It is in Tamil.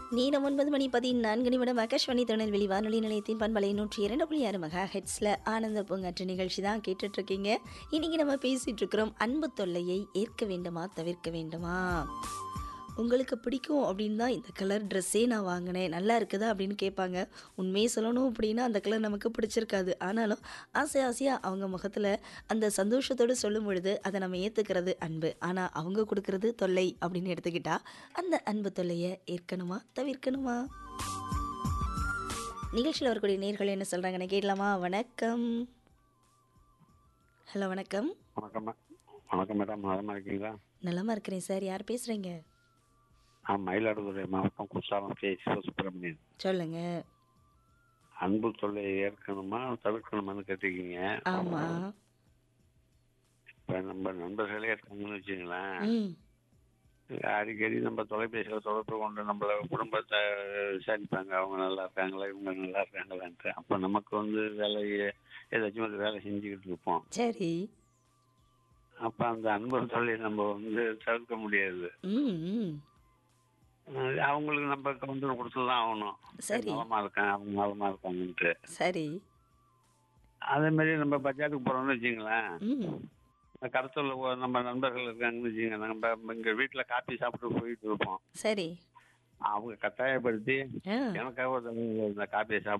நேரம் ஒன்பது மணி பதினான்கு நிமிடம் ஆகாஷ்வாணி திருநெல்வேலி வானொலி நிலையத்தின் பண்பலை நூற்றி இரண்டு புள்ளி ஆறு மெகா ஹெட்ஸில் ஆனந்த பூங்காற்று நிகழ்ச்சி தான் கேட்டுட்டு இருக்கீங்க இன்னைக்கு நம்ம பேசிட்டு இருக்கிறோம் அன்பு தொல்லையை ஏற்க வேண்டுமா தவிர்க்க வேண்டுமா உங்களுக்கு பிடிக்கும் அப்படின்னு தான் இந்த கலர் ட்ரெஸ்ஸே நான் வாங்கினேன் நல்லா இருக்குதா அப்படின்னு கேட்பாங்க உண்மையை சொல்லணும் அப்படின்னா அந்த கலர் நமக்கு பிடிச்சிருக்காது ஆனாலும் ஆசை ஆசையாக அவங்க முகத்தில் அந்த சந்தோஷத்தோடு சொல்லும் பொழுது அதை நம்ம ஏற்றுக்கிறது அன்பு ஆனால் அவங்க கொடுக்கறது தொல்லை அப்படின்னு எடுத்துக்கிட்டா அந்த அன்பு தொல்லையை ஏற்கணுமா தவிர்க்கணுமா நிகழ்ச்சியில் வரக்கூடிய நேர்கள் என்ன சொல்கிறாங்கன்னு கேட்கலாமா வணக்கம் ஹலோ வணக்கம் வணக்கம் மே- வணக்கம் மேடம் நலமா இருக்கீங்களா நலமா இருக்கிறேன் சார் யார் பேசுகிறீங்க நான் மயிலாடுதுறை மாவட்டம் குற்றாலம் கே சிவசுப்பிரமணியன் சொல்லுங்க அன்பு தொல்லை ஏற்கணுமா தவிர்க்கணுமான்னு கேட்டிருக்கீங்க ஆமாம் இப்போ நம்ம நண்பர்களே இருக்காங்கன்னு வச்சுங்களேன் ம் அடிக்கடி நம்ம தொலைபேசியில் தொடர்பு கொண்டு நம்மள குடும்பத்தை விசாரிப்பாங்க அவங்க நல்லா இருக்காங்களா இவங்க நல்லா இருக்காங்களான்ட்டு அப்போ நமக்கு வந்து வேலையை ஏதாச்சும் ஒரு வேலை செஞ்சுக்கிட்டு இருப்போம் சரி அப்போ அந்த அன்பு தொல்லை நம்ம வந்து தவிர்க்க முடியாது ம் ம் அஹ் அவங்களுக்கு நம்ம கவுண்டர் கொடுத்து தான் ஆகணும் சரி. நலமா இருக்கேன் அவங்க நலமா இருக்காங்கன்ட்டு சரி அதே மாதிரி நம்ம பஜாருக்கு போறோம்னு வச்சுங்களேன் ம் கடத்தல நம்ம நண்பர்கள் இருக்காங்கன்னு வச்சுங்க நம்ம இங்க வீட்டுல காப்பி சாப்பிட்டு போயிட்டு இருப்போம் சரி அவங்க கட்டாயப்படுத்தி ஆ எனக்காக ஒரு தடவை இந்த காப்பியை சாப்பிட்டு